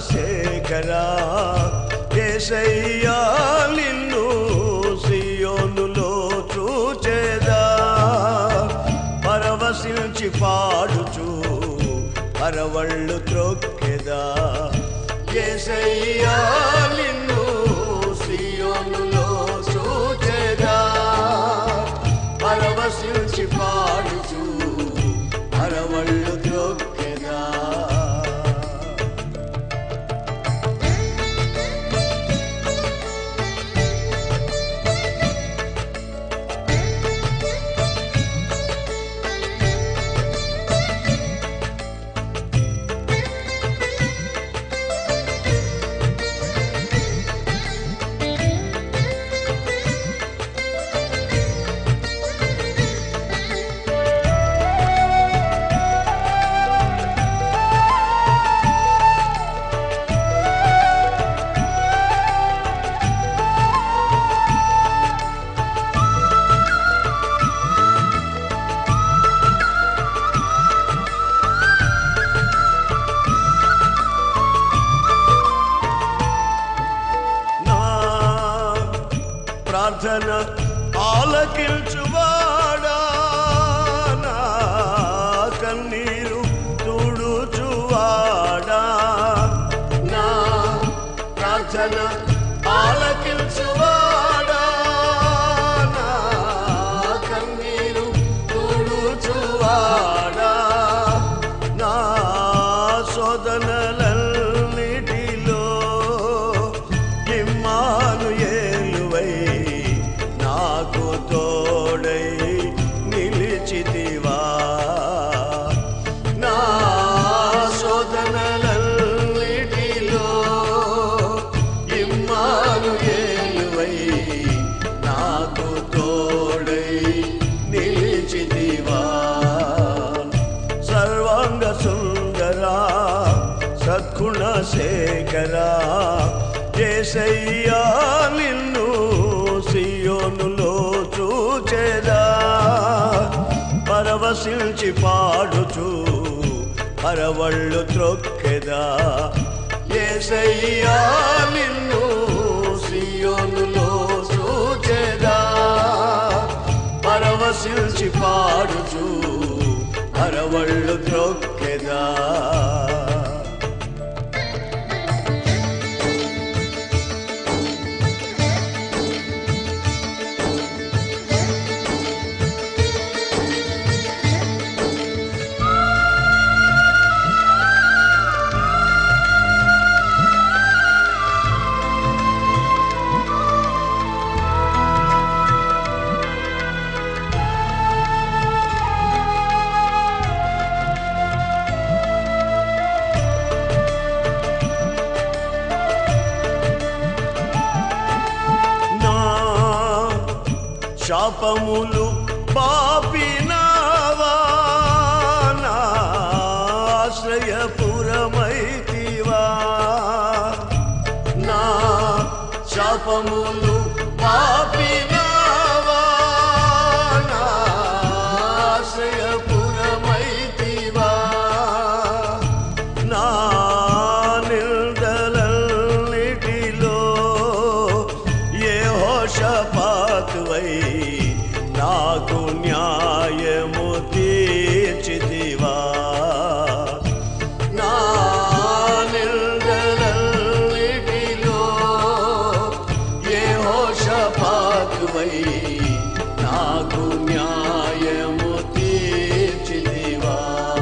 శేఖరా ఏసయ్యా నిన్ను సియోనులో చూచేదా పరవశించి పాడుచు పరవళ్ళు త్రొక్కెదా ఏసయ్యా నిన్ను సియోనులో చూచేదా పరవశించి పాడుచు పరవళ్ళు త్రొక్కెదా నా ప్రార్థన ఆలకించువాడా నా కన్నీరు తుడుచువాడా నా ప్రార్థన ఆలకించువాడా నా కన్నీరు తుడుచువాడా నా శోధనలన్నిటిలో ఇమ్మాను ఏలువై నాకు తోడై నిలిచితివా నా శోధనలన్నిటిలో ఇమ్మాను ఏలువై నాకు తోడై నిలిచితివా సర్వాంగ సుందరా సద్గుణ శేఖరా ఏసయ్యా నిన్ను సియోనులో చూచేదా పరవశించి పాడుచు పరవళ్ళు త్రొక్కెదా ఏసయ్యా నిన్ను సియోనులో చూచేదా పరవశించి పాడుచు పరవళ్ళు త్రొక్కెదా నా శాపములు పాపినావా నా ఆశ్రయపురమైతివా నా శాపములు పాపినావా నా ఆశ్రయపురమైతివా నా నిందలన్నిటిలో ఏ హోషపాతువై నాకు న్యాయము తీర్చితివా నా నిందలన్నిటిలో ఏ హోషపాతువై నాకు న్యాయము తీర్చితివా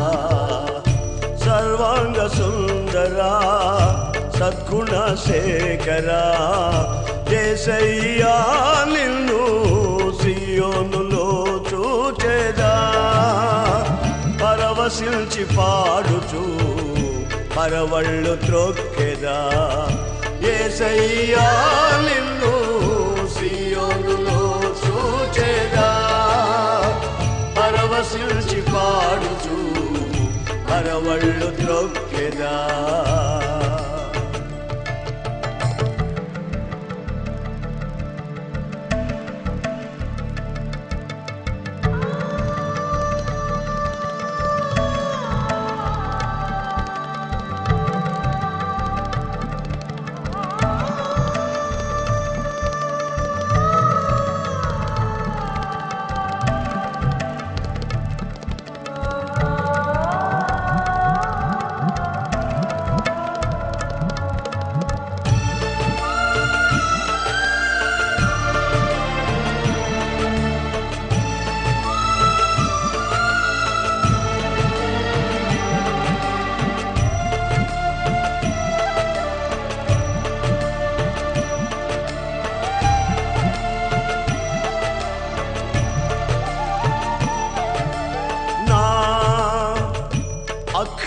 సర్వాంగ సుందరా సద్గుణ శేఖరా ఏసయ్యా నిన్ను సియోనులో చూచేదా పరవశించి పాడుచు పరవళ్ళు త్రొక్కెదా ఏసయ్యా నిన్ను సియోనులో చూచేదా పరవశించి పాడుచు పరవళ్ళు త్రొక్కెదా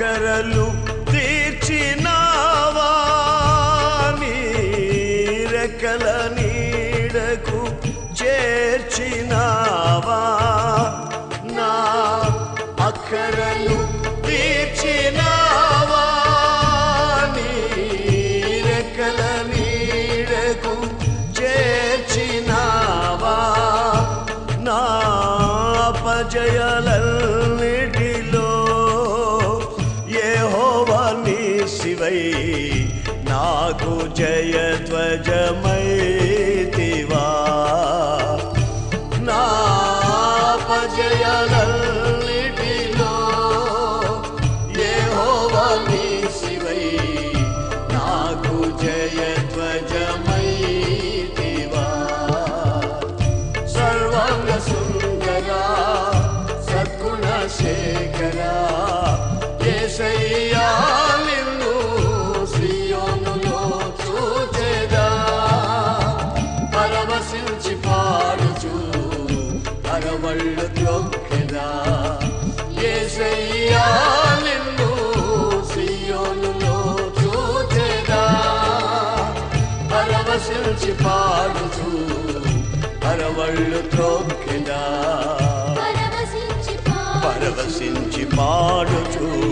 అక్కరలు తీర్చినావా నీ రెక్కల నీడకు చేర్చినావా నా అక్కరలు తీర్చినావా నీ రెక్కల నీడకు చేర్చినావా నా అపజయాలన్నిటిలో యెహోవా నీ శివై నాకు జయధ్వజమైతివా నా అపజయాలన్నిటిలో యెహోవా నీ శివై నాకు జయధ్వజమైతివా సర్వాంగ సుందరా సద్గుణ శేఖరా యేసయ్యా నిన్ను సియోనులో చూచెదా పరవశించి పాడుచు అరవళ్ళు త్రొక్కెదా యేసయ్యా నిన్ను సియోనులో చూచెదా పరవశించి పాడుచు అరవళ్ళు త్రొక్కెదా పరవశించి పాడు పరవశించి పాడుచు